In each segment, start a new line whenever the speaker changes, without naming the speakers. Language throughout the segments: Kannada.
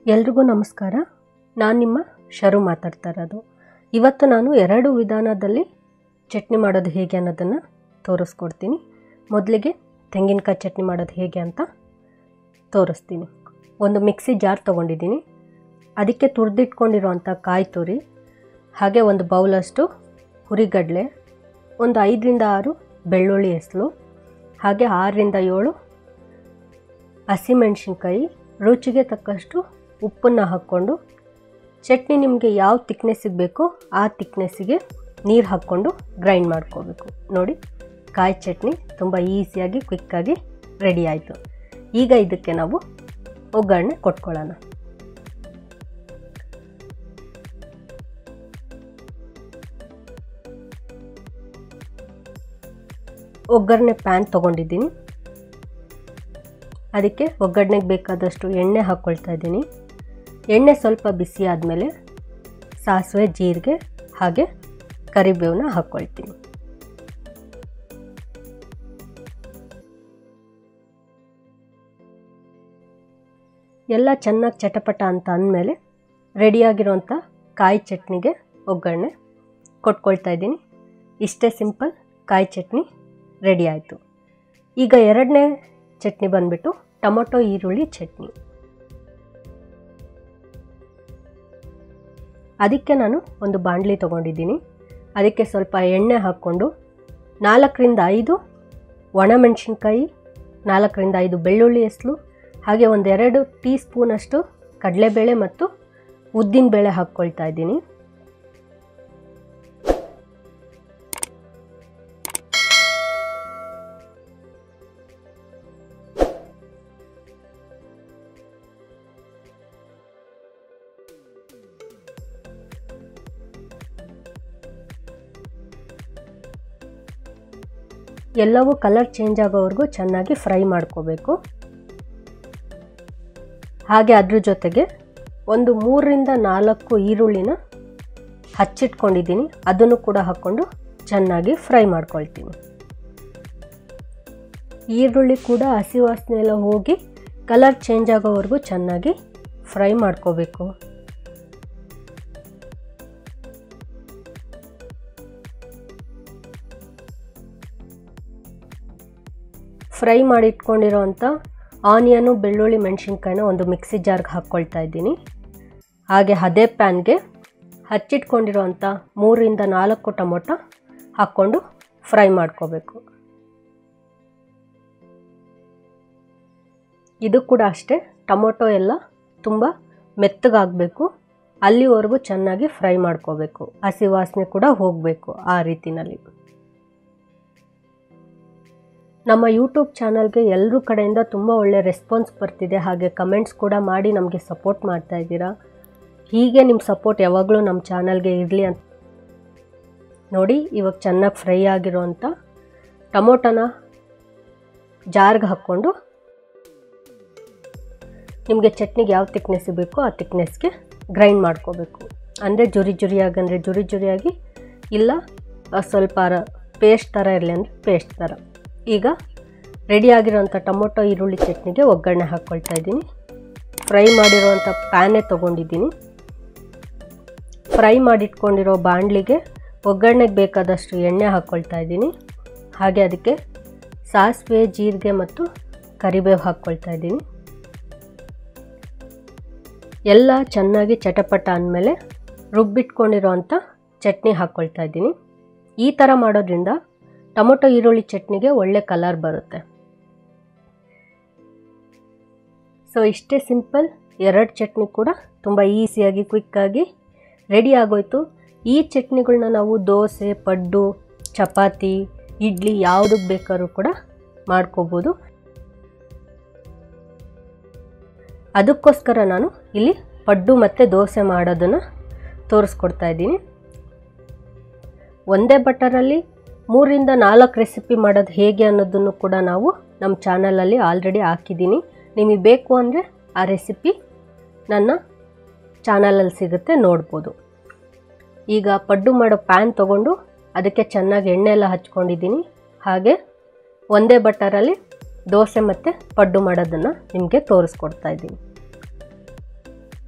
ಎಲ್ರಿಗೂ ನಮಸ್ಕಾರ ನಾನು ನಿಮ್ಮ ಶರು ಮಾತಾಡ್ತಾ ಇರೋದು ಇವತ್ತು ನಾನು ಎರಡು ವಿಧಾನದಲ್ಲಿ ಚಟ್ನಿ ಮಾಡೋದು ಹೇಗೆ ಅನ್ನೋದನ್ನು ತೋರಿಸ್ಕೊಡ್ತೀನಿ ಮೊದಲಿಗೆ ತೆಂಗಿನಕಾಯಿ ಚಟ್ನಿ ಮಾಡೋದು ಹೇಗೆ ಅಂತ ತೋರಿಸ್ತೀನಿ ಒಂದು ಮಿಕ್ಸಿ ಜಾರ್ ತೊಗೊಂಡಿದ್ದೀನಿ ಅದಕ್ಕೆ ತುರಿದಿಟ್ಕೊಂಡಿರೋವಂಥ ಕಾಯಿ ತುರಿ ಹಾಗೆ ಒಂದು ಬೌಲಷ್ಟು ಹುರಿಗಡಲೆ ಒಂದು ಐದರಿಂದ ಆರು ಬೆಳ್ಳುಳ್ಳಿ ಹೆಸಲು ಹಾಗೆ ಆರರಿಂದ ಏಳು ಹಸಿಮೆಣ್ಸಿನ್ಕಾಯಿ ರುಚಿಗೆ ತಕ್ಕಷ್ಟು ಉಪ್ಪನ್ನು ಹಾಕ್ಕೊಂಡು ಚಟ್ನಿ ನಿಮಗೆ ಯಾವ ತಿಕ್ನೆಸ್ಸಿಗೆ ಬೇಕೋ ಆ ತಿಕ್ನೆಸ್ಸಿಗೆ ನೀರು ಹಾಕ್ಕೊಂಡು ಗ್ರೈಂಡ್ ಮಾಡ್ಕೋಬೇಕು ನೋಡಿ ಕಾಯಿ ಚಟ್ನಿ ತುಂಬ ಈಸಿಯಾಗಿ ಕ್ವಿಕ್ಕಾಗಿ ರೆಡಿ ಆಯಿತು ಈಗ ಇದಕ್ಕೆ ನಾವು ಒಗ್ಗರಣೆ ಕೊಟ್ಕೊಳ್ಳೋಣ ಒಗ್ಗರಣೆ ಪ್ಯಾನ್ ತೊಗೊಂಡಿದ್ದೀನಿ ಅದಕ್ಕೆ ಒಗ್ಗರಣೆಗೆ ಬೇಕಾದಷ್ಟು ಎಣ್ಣೆ ಹಾಕ್ಕೊಳ್ತಾ ಇದ್ದೀನಿ ಎಣ್ಣೆ ಸ್ವಲ್ಪ ಬಿಸಿ ಆದಮೇಲೆ ಸಾಸಿವೆ ಜೀರಿಗೆ ಹಾಗೆ ಕರಿಬೇವನ್ನ ಹಾಕ್ಕೊಳ್ತೀನಿ ಎಲ್ಲ ಚೆನ್ನಾಗಿ ಚಟಪಟ ಅಂತ ಅಂದಮೇಲೆ ರೆಡಿಯಾಗಿರೋಂಥ ಕಾಯಿ ಚಟ್ನಿಗೆ ಒಗ್ಗರಣೆ ಕೊಟ್ಕೊಳ್ತಾ ಇದ್ದೀನಿ ಇಷ್ಟೇ ಸಿಂಪಲ್ ಕಾಯಿ ಚಟ್ನಿ ರೆಡಿ ಆಯಿತು ಈಗ ಎರಡನೇ ಚಟ್ನಿ ಬಂದುಬಿಟ್ಟು ಟೊಮೊಟೊ ಈರುಳ್ಳಿ ಚಟ್ನಿ ಅದಕ್ಕೆ ನಾನು ಒಂದು ಬಾಣಲಿ ತೊಗೊಂಡಿದ್ದೀನಿ ಅದಕ್ಕೆ ಸ್ವಲ್ಪ ಎಣ್ಣೆ ಹಾಕ್ಕೊಂಡು ನಾಲ್ಕರಿಂದ ಐದು ಒಣಮೆಣಸಿನ್ಕಾಯಿ ನಾಲ್ಕರಿಂದ ಐದು ಬೆಳ್ಳುಳ್ಳಿ ಹೆಸಲು ಹಾಗೆ ಒಂದೆರಡು ಟೀ ಸ್ಪೂನಷ್ಟು ಕಡಲೆಬೇಳೆ ಮತ್ತು ಉದ್ದಿನಬೇಳೆ ಹಾಕ್ಕೊಳ್ತಾ ಇದ್ದೀನಿ ಎಲ್ಲವೂ ಕಲರ್ ಚೇಂಜ್ ಆಗೋವರೆಗೂ ಚೆನ್ನಾಗಿ ಫ್ರೈ ಮಾಡ್ಕೋಬೇಕು ಹಾಗೆ ಅದ್ರ ಜೊತೆಗೆ ಒಂದು ಮೂರರಿಂದ ನಾಲ್ಕು ಈರುಳ್ಳಿನ ಹಚ್ಚಿಟ್ಕೊಂಡಿದ್ದೀನಿ ಅದನ್ನು ಕೂಡ ಹಾಕ್ಕೊಂಡು ಚೆನ್ನಾಗಿ ಫ್ರೈ ಮಾಡ್ಕೊಳ್ತೀನಿ ಈರುಳ್ಳಿ ಕೂಡ ಹಸಿ ವಾಸನೆ ಎಲ್ಲ ಹೋಗಿ ಕಲರ್ ಚೇಂಜ್ ಆಗೋವರೆಗೂ ಚೆನ್ನಾಗಿ ಫ್ರೈ ಮಾಡ್ಕೋಬೇಕು ಫ್ರೈ ಮಾಡಿ ಇಟ್ಕೊಂಡಿರೋವಂಥ ಆನಿಯನು ಬೆಳ್ಳುಳ್ಳಿ ಮೆಣಸಿನ್ಕಾಯಿನ ಒಂದು ಮಿಕ್ಸಿ ಜಾರ್ಗೆ ಹಾಕ್ಕೊಳ್ತಾ ಇದ್ದೀನಿ ಹಾಗೆ ಅದೇ ಪ್ಯಾನ್ಗೆ ಹಚ್ಚಿಟ್ಕೊಂಡಿರೋವಂಥ ಮೂರಿಂದ ನಾಲ್ಕು ಟೊಮೊಟೊ ಹಾಕ್ಕೊಂಡು ಫ್ರೈ ಮಾಡ್ಕೋಬೇಕು ಇದು ಕೂಡ ಅಷ್ಟೇ ಟೊಮೊಟೊ ಎಲ್ಲ ತುಂಬ ಮೆತ್ತಗಾಗಬೇಕು ಅಲ್ಲಿವರೆಗೂ ಚೆನ್ನಾಗಿ ಫ್ರೈ ಮಾಡ್ಕೋಬೇಕು ಹಸಿ ವಾಸನೆ ಕೂಡ ಹೋಗಬೇಕು ಆ ರೀತಿನಲ್ಲಿ ನಮ್ಮ ಯೂಟ್ಯೂಬ್ ಚಾನಲ್ಗೆ ಎಲ್ಲರೂ ಕಡೆಯಿಂದ ತುಂಬ ಒಳ್ಳೆ ರೆಸ್ಪಾನ್ಸ್ ಬರ್ತಿದೆ ಹಾಗೆ ಕಮೆಂಟ್ಸ್ ಕೂಡ ಮಾಡಿ ನಮಗೆ ಸಪೋರ್ಟ್ ಮಾಡ್ತಾ ಇದ್ದೀರಾ ಹೀಗೆ ನಿಮ್ಮ ಸಪೋರ್ಟ್ ಯಾವಾಗಲೂ ನಮ್ಮ ಚಾನಲ್ಗೆ ಇರಲಿ ಅಂತ ನೋಡಿ ಇವಾಗ ಚೆನ್ನಾಗಿ ಫ್ರೈ ಆಗಿರೋವಂಥ ಟೊಮೊಟೊನ ಜಾರ್ಗೆ ಹಾಕ್ಕೊಂಡು ನಿಮಗೆ ಚಟ್ನಿಗೆ ಯಾವ ತಿಕ್ನೆಸ್ ಬೇಕೋ ಆ ತಿಕ್ನೆಸ್ಗೆ ಗ್ರೈಂಡ್ ಮಾಡ್ಕೋಬೇಕು ಅಂದರೆ ಜುರಿ ಜುರಿಯಾಗಿ ಅಂದರೆ ಜುರಿ ಜುರಿಯಾಗಿ ಇಲ್ಲ ಸ್ವಲ್ಪ ಪೇಸ್ಟ್ ಥರ ಇರಲಿ ಅಂದರೆ ಪೇಸ್ಟ್ ಥರ ಈಗ ರೆಡಿಯಾಗಿರೋಂಥ ಟೊಮೊಟೊ ಈರುಳ್ಳಿ ಚಟ್ನಿಗೆ ಒಗ್ಗರಣೆ ಹಾಕ್ಕೊಳ್ತಾ ಇದ್ದೀನಿ ಫ್ರೈ ಮಾಡಿರೋವಂಥ ಪ್ಯಾನೇ ತೊಗೊಂಡಿದ್ದೀನಿ ಫ್ರೈ ಮಾಡಿಟ್ಕೊಂಡಿರೋ ಬಾಣಲಿಗೆ ಒಗ್ಗರಣೆಗೆ ಬೇಕಾದಷ್ಟು ಎಣ್ಣೆ ಹಾಕ್ಕೊಳ್ತಾ ಇದ್ದೀನಿ ಹಾಗೆ ಅದಕ್ಕೆ ಸಾಸಿವೆ ಜೀರಿಗೆ ಮತ್ತು ಕರಿಬೇವು ಹಾಕ್ಕೊಳ್ತಾ ಇದ್ದೀನಿ ಎಲ್ಲ ಚೆನ್ನಾಗಿ ಚಟಪಟ ಅಂದಮೇಲೆ ರುಬ್ಬಿಟ್ಕೊಂಡಿರೋವಂಥ ಚಟ್ನಿ ಹಾಕ್ಕೊಳ್ತಾ ಇದ್ದೀನಿ ಈ ಥರ ಮಾಡೋದ್ರಿಂದ ಟೊಮೊಟೊ ಈರುಳ್ಳಿ ಚಟ್ನಿಗೆ ಒಳ್ಳೆ ಕಲರ್ ಬರುತ್ತೆ ಸೊ ಇಷ್ಟೇ ಸಿಂಪಲ್ ಎರಡು ಚಟ್ನಿ ಕೂಡ ತುಂಬ ಈಸಿಯಾಗಿ ಕ್ವಿಕ್ಕಾಗಿ ರೆಡಿ ಆಗೋಯ್ತು ಈ ಚಟ್ನಿಗಳನ್ನ ನಾವು ದೋಸೆ ಪಡ್ಡು ಚಪಾತಿ ಇಡ್ಲಿ ಯಾವುದಕ್ಕೆ ಬೇಕಾದ್ರೂ ಕೂಡ ಮಾಡ್ಕೋಬೋದು ಅದಕ್ಕೋಸ್ಕರ ನಾನು ಇಲ್ಲಿ ಪಡ್ಡು ಮತ್ತು ದೋಸೆ ಮಾಡೋದನ್ನು ತೋರಿಸ್ಕೊಡ್ತಾ ಇದ್ದೀನಿ ಒಂದೇ ಬಟರಲ್ಲಿ ಮೂರಿಂದ ನಾಲ್ಕು ರೆಸಿಪಿ ಮಾಡೋದು ಹೇಗೆ ಅನ್ನೋದನ್ನು ಕೂಡ ನಾವು ನಮ್ಮ ಚಾನಲಲ್ಲಿ ಆಲ್ರೆಡಿ ಹಾಕಿದ್ದೀನಿ ನಿಮಗೆ ಬೇಕು ಅಂದರೆ ಆ ರೆಸಿಪಿ ನನ್ನ ಚಾನಲಲ್ಲಿ ಸಿಗುತ್ತೆ ನೋಡ್ಬೋದು ಈಗ ಪಡ್ಡು ಮಾಡೋ ಪ್ಯಾನ್ ತೊಗೊಂಡು ಅದಕ್ಕೆ ಚೆನ್ನಾಗಿ ಎಣ್ಣೆ ಎಲ್ಲ ಹಚ್ಕೊಂಡಿದ್ದೀನಿ ಹಾಗೆ ಒಂದೇ ಬಟರಲ್ಲಿ ದೋಸೆ ಮತ್ತು ಪಡ್ಡು ಮಾಡೋದನ್ನು ನಿಮಗೆ ತೋರಿಸ್ಕೊಡ್ತಾ ಇದ್ದೀನಿ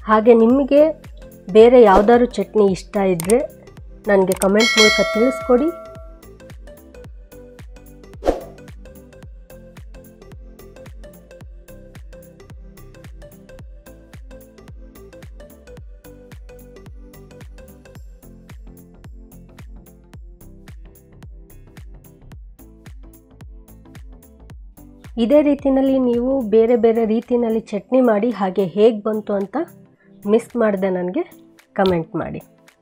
ಹಾಗೆ ನಿಮಗೆ ಬೇರೆ ಯಾವುದಾದ್ರು ಚಟ್ನಿ ಇಷ್ಟ ಇದ್ದರೆ ನನಗೆ ಕಮೆಂಟ್ ಮೂಲಕ ತಿಳಿಸ್ಕೊಡಿ ಇದೇ ರೀತಿಯಲ್ಲಿ ನೀವು ಬೇರೆ ಬೇರೆ ರೀತಿಯಲ್ಲಿ ಚಟ್ನಿ ಮಾಡಿ ಹಾಗೆ ಹೇಗೆ ಬಂತು ಅಂತ ಮಿಸ್ ಮಾಡದೆ ನನಗೆ ಕಮೆಂಟ್ ಮಾಡಿ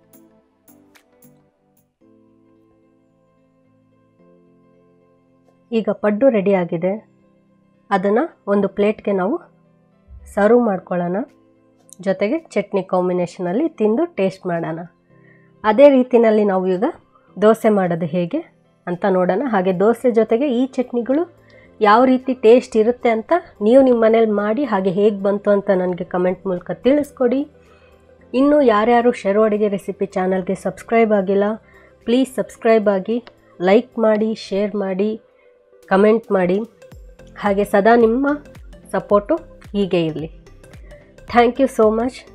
ಈಗ ಪಡ್ಡು ರೆಡಿ ಆಗಿದೆ ಅದನ್ನು ಒಂದು ಪ್ಲೇಟ್ಗೆ ನಾವು ಸರ್ವ್ ಮಾಡ್ಕೊಳ್ಳೋಣ ಜೊತೆಗೆ ಚಟ್ನಿ ಕಾಂಬಿನೇಷನಲ್ಲಿ ತಿಂದು ಟೇಸ್ಟ್ ಮಾಡೋಣ ಅದೇ ರೀತಿಯಲ್ಲಿ ನಾವು ಈಗ ದೋಸೆ ಮಾಡೋದು ಹೇಗೆ ಅಂತ ನೋಡೋಣ ಹಾಗೆ ದೋಸೆ ಜೊತೆಗೆ ಈ ಚಟ್ನಿಗಳು ಯಾವ ರೀತಿ ಟೇಸ್ಟ್ ಇರುತ್ತೆ ಅಂತ ನೀವು ನಿಮ್ಮ ಮನೇಲಿ ಮಾಡಿ ಹಾಗೆ ಹೇಗೆ ಬಂತು ಅಂತ ನನಗೆ ಕಮೆಂಟ್ ಮೂಲಕ ತಿಳಿಸ್ಕೊಡಿ ಇನ್ನು ಯಾರ್ಯಾರು ಶೆರು ಅಡುಗೆ ರೆಸಿಪಿ ಚಾನಲ್ಗೆ ಸಬ್ಸ್ಕ್ರೈಬ್ ಆಗಿಲ್ಲ ಪ್ಲೀಸ್ ಸಬ್ಸ್ಕ್ರೈಬ್ ಆಗಿ ಲೈಕ್ ಮಾಡಿ ಶೇರ್ ಮಾಡಿ ಕಮೆಂಟ್ ಮಾಡಿ ಹಾಗೆ ಸದಾ ನಿಮ್ಮ ಸಪೋರ್ಟು ಹೀಗೆ ಇರಲಿ ಥ್ಯಾಂಕ್ ಯು ಸೋ ಮಚ್